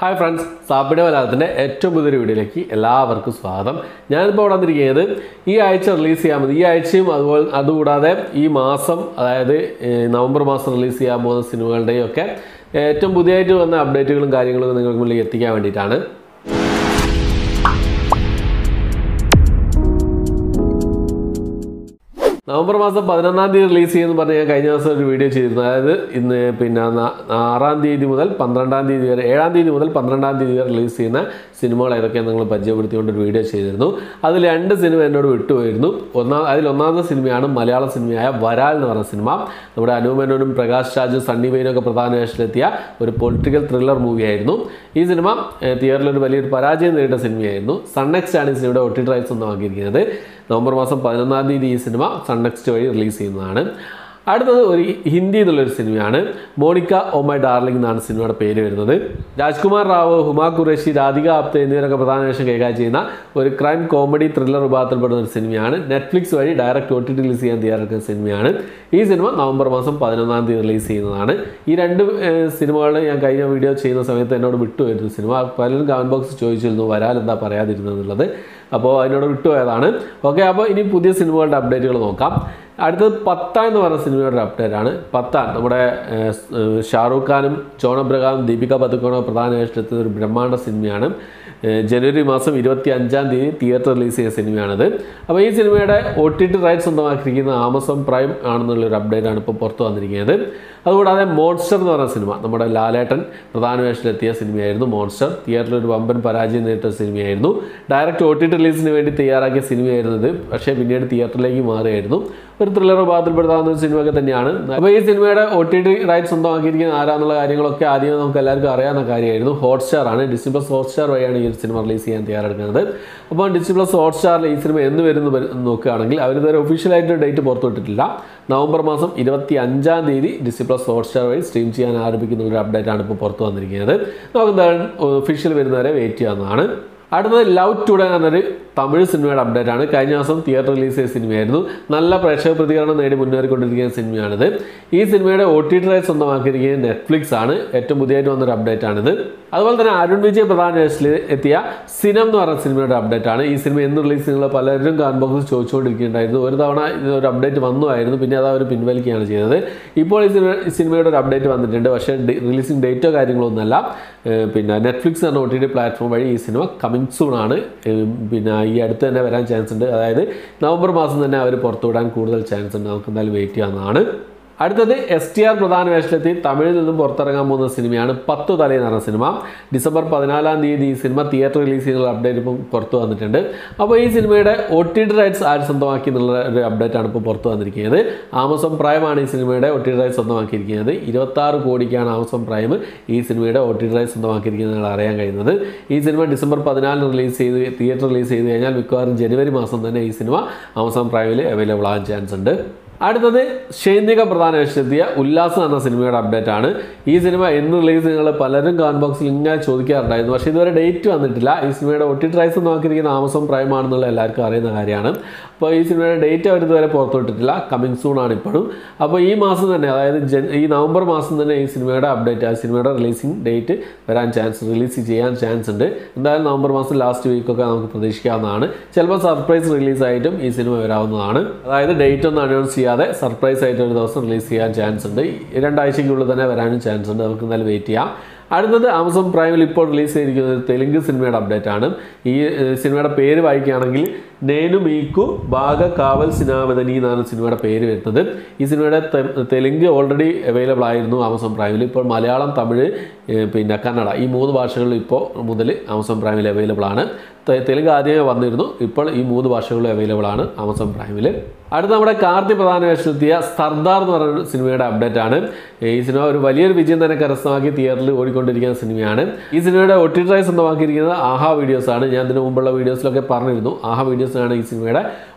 hi friends സാപ്പിടെ മലയാളത്തിൻ്റെ ഏറ്റവും പുതിയൊരു വീഡിയോയിലേക്ക് എല്ലാവർക്കും സ്വാഗതം ഞാനിപ്പോൾ ഇവിടെ വന്നിരിക്കുന്നത് ഈ ആഴ്ച റിലീസ് ചെയ്യാൻ മതി ഈ ആഴ്ചയും അതുപോലെ അതുകൂടാതെ ഈ മാസം അതായത് ഏഹ്, നവംബർ മാസം റിലീസ് ചെയ്യാൻ പോകുന്ന സിനിമകളുടെയും ഒക്കെ ഏറ്റവും പുതിയതായിട്ട് വന്ന അപ്ഡേറ്റുകളും കാര്യങ്ങളും നിങ്ങൾക്ക് മുന്നിലേക്ക് എത്തിക്കാൻ വേണ്ടിയിട്ടാണ് നവംബർ മാസം പതിനൊന്നാം തീയതി റിലീസ് ചെയ്യുമെന്ന് പറഞ്ഞ് ഞാൻ കഴിഞ്ഞ ദിവസം ഒരു വീഡിയോ ചെയ്തിരുന്നു അതായത് ഇന്ന് പിന്നെ ന- ആറാം തീയതി മുതൽ പന്ത്രണ്ടാം തീയതി വരെ ഏഴാം തീയതി മുതൽ പന്ത്രണ്ടാം തീയതി വരെ റിലീസ് ചെയ്യുന്ന സിനിമകൾ ഏതൊക്കെയാണ് നിങ്ങൾ പരിചയപ്പെടുത്തിക്കൊണ്ട് ഒരു വീഡിയോ ചെയ്തിരുന്നു അതിൽ രണ്ട് സിനിമ എന്നോട് വിട്ടുപോയിരുന്നു ഒന്നാം അതിൽ ഒന്നാമത്തെ സിനിമയാണ് മലയാള സിനിമയായ വരാൽ എന്ന് പറഞ്ഞ സിനിമ നമ്മുടെ അനുമേനോനും പ്രകാശ് രാജും സണ്ണി വെയിനും ഒക്കെ പ്രധാന വേഷത്തിലെത്തിയ ഒരു പൊളിറ്റിക്കൽ ത്രില്ലർ മൂവിയായിരുന്നു ഈ സിനിമ ഏഹ്, തിയേറ്ററിൽ ഒരു വലിയൊരു പരാജയം നേരിട്ട സിനിമയായിരുന്നു സൺനെക്സ്റ്റ് ആണ് ഈ സിനിമയുടെ ഒ ടി റൈറ്റ്സ് ഒന്നാക്കിയിരിക്കുന്നത് നവംബർ മാസം പതിനൊന്നാം തീയതി ഈ സിനിമ സൺനെക്സ്റ്റ് വഴി റിലീസ് ചെയ്യുന്നതാണ് അടുത്തത് ഒരു ഹിന്ദി എന്നുള്ളൊരു സിനിമയാണ് മോണിക്ക ഓ മൈ ഡാർലിംഗ് എന്നാണ് സിനിമയുടെ പേര് വരുന്നത് രാജ്കുമാർ റാവു ഹുമാ ഖുറേഷി രാധിക ആപ്തെ എന്നിവരൊക്കെ പ്രധാന വേഷം കൈകാര്യം ചെയ്യുന്ന ഒരു ക്രൈം കോമഡി ത്രില്ലർ വിഭാഗത്തിൽപ്പെടുന്ന ഒരു സിനിമയാണ് നെറ്റ്ഫ്ലിക്സ് വഴി ഡയറക്റ്റ് ഒ ടി റിലീസ് ചെയ്യാൻ തയ്യാറെടുക്കുന്ന സിനിമയാണ് ഈ സിനിമ നവംബർ മാസം പതിനൊന്നാം തീയതി റിലീസ് ചെയ്യുന്നതാണ് ഈ രണ്ട് സിനിമകൾ ഞാൻ കഴിഞ്ഞ വീഡിയോ ചെയ്യുന്ന സമയത്ത് എന്നോട് വിട്ടുപോയിരുന്നു സിനിമ പലരും കമൻറ്റ് ബോക്സ് ചോദിച്ചിരുന്നു വരാൽ എന്താ പറയാതിരുന്നത് എന്നുള്ളത് അപ്പോൾ അതിനോട് വിട്ടുപോയതാണ് ഓക്കെ അപ്പോൾ ഇനി പുതിയ സിനിമകളുടെ അപ്ഡേറ്റുകൾ നോക്കാം അടുത്തത് പത്താൻ എന്ന് പറഞ്ഞ സിനിമയുടെ ഒരു അപ്ഡേറ്റ് ആണ് പത്താൻ നമ്മുടെ ഏഹ്, സ്- ഏഹ്, ഷാറൂഖ് ഖാനും ജോൺ അബ്രഹാം ദീപിക പതുക്കോണോ പ്രധാന വേഷത്തിൽ ഒരു ബ്രഹ്മാണ്ഡ സിനിമയാണ് ഏഹ്, ജനുവരി മാസം ഇരുപത്തി അഞ്ചാം തീയതി തിയേറ്റർ റിലീസ് ചെയ്ത സിനിമയാണിത് അപ്പോൾ ഈ സിനിമയുടെ ഒ ടി ടി റൈറ്റ് സ്വന്തമാക്കിയിരിക്കുന്ന ആമസോൺ പ്രൈം ആണെന്നുള്ളൊരു അപ്ഡേറ്റ് ആണ് ഇപ്പോൾ പുറത്തു വന്നിരിക്കുന്നത് അതുകൂടാതെ മോൺസ്റ്റർ എന്ന് പറഞ്ഞ സിനിമ നമ്മുടെ ലാലേട്ടൻ പ്രധാന വേഷത്തിലെത്തിയ സിനിമയായിരുന്നു മോൺസ്റ്റർ തിയേറ്ററിൽ ഒരു വമ്പൻ പരാജയം നേരിട്ട സിനിമയായിരുന്നു ഡയറക്റ്റ് ഒ ടി ടി റിലീസിന് വേണ്ടി തയ്യാറാക്കിയ സിനിമയായിരുന്നു ഇത് പക്ഷേ പിന്നീട് തിയേറ്ററിലേക്ക് മാറുകയായിരുന്നു ഒരു ത്രില്ലർ വിഭാഗത്തിൽപ്പെടുത്താവുന്ന ഒരു സിനിമയൊക്കെ തന്നെയാണ് അപ്പോൾ ഈ സിനിമയുടെ ഒ ടി ടി റൈറ്റ് സ്വന്തമാക്കിയിരിക്കുന്ന ആരാന്നുള്ള കാര്യങ്ങളൊക്കെ ആദ്യം നമുക്ക് എല്ലാവർക്കും അറിയാവുന്ന കാര്യമായിരുന്നു ഹോട്ട്സ്റ്റാർ ആണ് ഡിസ്നി പ്ലസ് ഹോട്ട്സ്റ്റാർ വഴിയാണ് ഈ ഒരു സിനിമ റിലീസ് ചെയ്യാൻ തയ്യാറെടുക്കുന്നത് അപ്പോൾ ഡിസ്നി പ്ലസ് ഹോട്ട്സ്റ്റാറിൽ ഈ സിനിമ എന്ന് വരുന്നു വരു- എന്ന് നോക്കുകയാണെങ്കിൽ അവരിതുവരെ ഒഫീഷ്യലായിട്ട് ഡേറ്റ് പുറത്തുവിട്ടിട്ടില്ല നവംബർ മാസം ഇരുപത്തി അഞ്ചാം തീയതി ഡിസ്നി പ്ലസ് ഹോട്ട്സ്റ്റാർ വഴി സ്ട്രീം ചെയ്യാൻ ആരംഭിക്കുന്ന ഒരു അപ്ഡേറ്റ് ആണ് ഇപ്പോൾ പുറത്തു വന്നിരിക്കുന്നത് നമുക്ക് എന്തായാലും ഒഫീഷ്യൽ വരുന്നവരെ വെയിറ്റ് ചെയ്യാവുന്നതാണ് അടുത്തത് ലവ് ടുഡേ എന്നൊരു തമിഴ് സിനിമയുടെ അപ്ഡേറ്റ് ആണ് കഴിഞ്ഞ ദിവസം തിയേറ്റർ റിലീസ് ചെയ്ത സിനിമയായിരുന്നു നല്ല പ്രേക്ഷക പ്രതികരണം നേടി മുന്നേറിക്കൊണ്ടിരിക്കുന്ന സിനിമയാണിത് ഈ സിനിമയുടെ ഒ ടി ടി റൈറ്റ് സ്വന്തമാക്കിയിരിക്കുന്നത് നെറ്റ്ഫ്ലിക്സ് ആണ് ഏറ്റവും പുതിയതായിട്ട് വന്നൊരു അപ്ഡേറ്റ് ആണിത് അതുപോലെ തന്നെ അരുൺ വിജയ് പ്രധാന വേഷത്തിൽ എത്തിയ സിനം എന്ന് പറയുന്ന സിനിമയുടെ അപ്ഡേറ്റ് ആണ് ഈ സിനിമ എന്ന് റിലീസ് ചെയ്യുന്ന പലരും കമന്റ് ബോക്സിൽ ചോദിച്ചുകൊണ്ടിരിക്കുന്നുണ്ടായിരുന്നു ഒരു തവണ ഇതൊരു അപ്ഡേറ്റ് വന്നുമായിരുന്നു പിന്നെ അത് അവർ പിൻവലിക്കുകയാണ് ചെയ്തത് ഇപ്പോൾ ഈ സിനിമ ഈ സിനിമയുടെ ഒരു അപ്ഡേറ്റ് വന്നിട്ടുണ്ട് പക്ഷേ റിലീസിംഗ് ഡേറ്റോ കാര്യങ്ങളോ ഒന്നല്ല ഏഹ് പിന്നെ നെറ്റ്ഫ്ലിക്സ് എന്ന ഒ ടി ടി പ്ലാറ്റ്ഫോം വഴി ഈ സിനിമ കമ്മിങ് സൂൺ ആണ് ഏഹ് പിന്നെ ഈ അടുത്ത് തന്നെ വരാൻ ചാൻസ് ഉണ്ട് അതായത് നവംബർ മാസം തന്നെ അവർ പുറത്തുവിടാൻ കൂടുതൽ ചാൻസ് ഉണ്ട് നമുക്ക് എന്തായാലും വെയിറ്റ് ചെയ്യാവുന്നതാണ് അടുത്തത് എസ് ടി ആർ പ്രധാന വേഷത്തിലെത്തി തമിഴിൽ നിന്നും പുറത്തിറങ്ങാൻ പോകുന്ന സിനിമയാണ് പത്തു തല എന്ന് പറഞ്ഞ സിനിമ ഡിസംബർ പതിനാലാം തീയതി ഈ സിനിമ തിയേറ്റർ റിലീസ് ചെയ്യുന്ന അപ്ഡേറ്റ് ഇപ്പം പുറത്തു വന്നിട്ടുണ്ട് അപ്പോൾ ഈ സിനിമയുടെ ഒ ടി ടി റൈറ്റ്സ് ആര് സ്വന്തമാക്കി എന്നുള്ള ഒരു അപ്ഡേറ്റ് ആണ് ഇപ്പോൾ പുറത്തു വന്നിരിക്കുന്നത് ആമസോൺ പ്രൈമാണ് ഈ സിനിമയുടെ ഒ ടി ടി റൈറ്റ്സ് സ്വന്തമാക്കിയിരിക്കുന്നത് ഇരുപത്താറ് കോടിക്കാണ് ആമസോൺ പ്രൈം ഈ സിനിമയുടെ ഒ ടി ടി റൈറ്റ്സ് സ്വന്തമാക്കിയിരിക്കുന്നത് നിങ്ങൾ അറിയാൻ കഴിയുന്നത് ഈ സിനിമ ഡിസംബർ പതിനാലിന് റിലീസ് ചെയ്ത് തിയേറ്റർ റിലീസ് ചെയ്ത് കഴിഞ്ഞാൽ മിക്കവാറും ജനുവരി മാസം തന്നെ ഈ സിനിമ ആമസോൺ പ്രൈമിൽ അവൈലബിൾ ആകാൻ ചാൻസ് ഉണ്ട് അടുത്തത് ഷൈനിക പ്രധാന വേഷത്തിലെത്തിയ ഉല്ലാസം എന്ന സിനിമയുടെ അപ്ഡേറ്റ് ആണ് ഈ സിനിമ എന്ന് റിലീസ് നിങ്ങൾ പലരും കമന്റ് ബോക്സിൽ ഇങ്ങനെ ചോദിക്കാറുണ്ടായിരുന്നു പക്ഷേ ഇതുവരെ ഡേറ്റ് വന്നിട്ടില്ല ഈ സിനിമയുടെ ഒ ടി റൈസ് നോക്കിയിരിക്കുന്ന ആമസോൺ പ്രൈം ആണെന്നുള്ള എല്ലാവർക്കും അറിയുന്ന കാര്യമാണ് അപ്പോൾ ഈ സിനിമയുടെ ഡേറ്റ് അവർ ഇതുവരെ പുറത്തുവിട്ടിട്ടില്ല കമ്മിങ് സൂൺ ആണ് ഇപ്പോഴും അപ്പോൾ ഈ മാസം തന്നെ അതായത് ജൻ ഈ നവംബർ മാസം തന്നെ ഈ സിനിമയുടെ അപ്ഡേറ്റ് ആ സിനിമയുടെ റിലീസിംഗ് ഡേറ്റ് വരാൻ ചാൻസ് റിലീസ് ചെയ്യാൻ ചാൻസ് ഉണ്ട് എന്തായാലും നവംബർ മാസം ലാസ്റ്റ് വീക്കൊക്കെ നമുക്ക് പ്രതീക്ഷിക്കാവുന്നതാണ് ചിലപ്പോൾ സർപ്രൈസ് റിലീസായിട്ടും ഈ സിനിമ വരാവുന്നതാണ് അതായത് ഡേറ്റ് ഒന്നും അനൗൺസ് ചെയ്യാതെ സർപ്രൈസ് ആയിട്ട് ഒരു ദിവസം റിലീസ് ചെയ്യാൻ ചാൻസ് ഉണ്ട് ഈ രണ്ടാഴ്ചയ്ക്കുള്ളിൽ തന്നെ വരാനും ചാൻസ് ഉണ്ട് നമുക്ക് എന്തായാലും വെയിറ്റ് ചെയ്യാം അടുത്തത് ആമസോൺ പ്രൈമിൽ ഇപ്പോൾ റിലീസ് ചെയ്തിരിക്കുന്ന ഒരു തെലുങ്ക് സിനിമയുടെ അപ്ഡേറ്റ് ആണ് ഈ ഏഹ്, സിനിമയുടെ പേര് വായിക്കുകയാണെങ്കിൽ നേനു മീക്കു ഭാഗ കാവൽ സിനാവദനി എന്നാണ് സിനിമയുടെ പേര് വരുന്നത് ഈ സിനിമയുടെ തെ- തെലുങ്ക് ഓൾറെഡി അവൈലബിൾ ആയിരുന്നു ആമസോൺ പ്രൈമിൽ ഇപ്പോൾ മലയാളം തമിഴ് ഏഹ്, പിന്നെ കന്നഡ ഈ മൂന്ന് ഭാഷകളിൽ ഇപ്പോൾ മുതൽ ആമസോൺ പ്രൈമിൽ അവൈലബിൾ ആണ് തെ- തെലുങ്ക് ആദ്യമേ വന്നിരുന്നു ഇപ്പോൾ ഈ മൂന്ന് ഭാഷകളിൽ അവൈലബിൾ ആണ് ആമസോൺ പ്രൈമിൽ അടുത്ത നമ്മുടെ കാർത്തി പ്രധാന വേഷത്തിലെത്തിയ സർദാർ എന്ന് പറയുന്ന സിനിമയുടെ അപ്ഡേറ്റ് ആണ് ഈ സിനിമ ഒരു വലിയൊരു വിജയം തന്നെ കരസ്ഥമാക്കി തിയേറ്ററിൽ ഓടിക്കൊണ്ടിരിക്കുന്ന സിനിമയാണ് ഈ സിനിമയുടെ ഒ ടി ട്രൈ സ്വന്തമാക്കിയിരിക്കുന്നത് ആഹാ വീഡിയോസ് ആണ് ഞാൻ ഇതിനു മുമ്പുള്ള വീഡിയോസിലൊക്കെ പറഞ്ഞിരുന്നു ആഹാ വീഡിയോസിനാണ് ഈ സിനിമയുടെ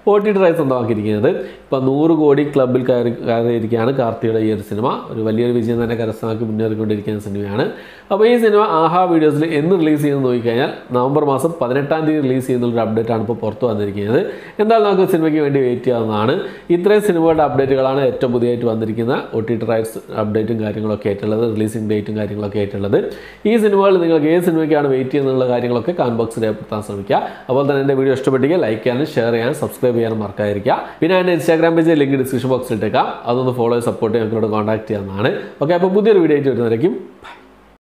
ഒ ടി ടി റൈസ് സ്വന്തമാക്കിയിരിക്കുന്നത് ഇപ്പോൾ നൂറ് കോടി ക്ലബിൽ കയറി കയറിയിരിക്കുകയാണ് കാർത്തിയുടെ ഈ ഒരു സിനിമ ഒരു വലിയൊരു വിജയം തന്നെ കരസ്ഥമാക്കി മുന്നേറിക്കൊണ്ടിരിക്കുന്ന സിനിമയാണ് അപ്പോൾ ഈ സിനിമ ആഹാ വീഡിയോസിൽ എന്ന് റിലീസ് ചെയ്യുന്നത് നോക്കിക്കഴിഞ്ഞാൽ നവംബർ മാസം പതിനെട്ടാം തീയതി റിലീസ് ചെയ്യുന്നുള്ളൊരു അപ്ഡേറ്റ് ആണ് ഇപ്പോൾ പുറത്തു വന്നിരിക്കുന്നത് എന്തായാലും നമുക്ക് സിനിമയ്ക്ക് വേണ്ടി വെയിറ്റ് ചെയ്യാവുന്നതാണ് ഇത്രയും സിനിമകളുടെ അപ്ഡേറ്റുകളാണ് ഏറ്റവും പുതിയതായിട്ട് വന്നിരിക്കുന്ന ഒ ടി ടി റൈറ്റ്സ് അപ്ഡേറ്റും കാര്യങ്ങളൊക്കെ ആയിട്ടുള്ളത് റിലീസിംഗ് ഡേറ്റും കാര്യങ്ങളൊക്കെ ആയിട്ടുള്ളത് ഈ സിനിമകൾ നിങ്ങൾക്ക് ഏത് സിനിമയ്ക്കാണ് വെയിറ്റ് ചെയ്യുന്നുള്ള കാര്യങ്ങളൊക്കെ കമന്റ് ബോക്സിൽ രേഖപ്പെടുത്താൻ ശ്രമിക്കുക അതുപോലെ തന്നെ എൻ്റെ വീഡിയോ ഇഷ്ടപ്പെട്ടെങ്കിൽ ലൈക്ക് ചെയ്യാനും ഷെയർ ചെയ്യാനും സബ്സ്ക്രൈബ് ചെയ്യാനും മറക്കാതിരിക്കുക പിന്നെ എൻ്റെ ഇൻസ്റ്റാഗ്രാം പേജ് ലിങ്ക് ഡിസ്ക്രിപ്ഷൻ ബോക്സിൽ ഇട്ടേക്കാം അതൊന്ന് ഫോളോ സപ്പോർട്ട് ഞങ്ങളോട് കോൺടാക്ട് ചെയ്യാവുന്നതാണ് ഓക്കെ അപ്പോൾ പുതിയൊരു വീഡിയോ ആയിട്ട് വരുന്നതായിരിക്കും ബൈ